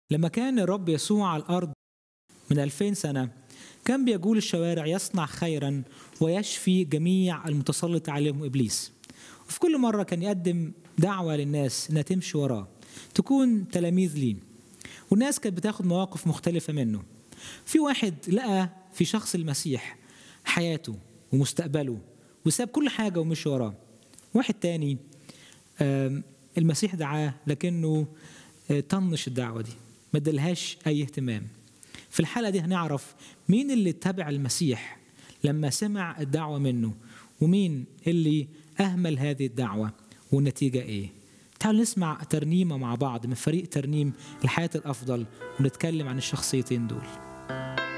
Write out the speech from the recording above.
لما كان الرب يسوع على الأرض من ألفين سنة كان بيجول الشوارع يصنع خيرا ويشفي جميع المتسلط عليهم إبليس وفي كل مرة كان يقدم دعوة للناس إنها تمشي وراه تكون تلاميذ ليه والناس كانت بتاخد مواقف مختلفة منه في واحد لقى في شخص المسيح حياته ومستقبله وساب كل حاجة ومشي وراه واحد تاني المسيح دعاه لكنه طنش الدعوة دي ما ادالهاش أي اهتمام في الحلقة دي هنعرف مين اللي اتبع المسيح لما سمع الدعوة منه ومين اللي أهمل هذه الدعوة والنتيجة إيه تعالوا نسمع ترنيمة مع بعض من فريق ترنيم الحياة الأفضل ونتكلم عن الشخصيتين دول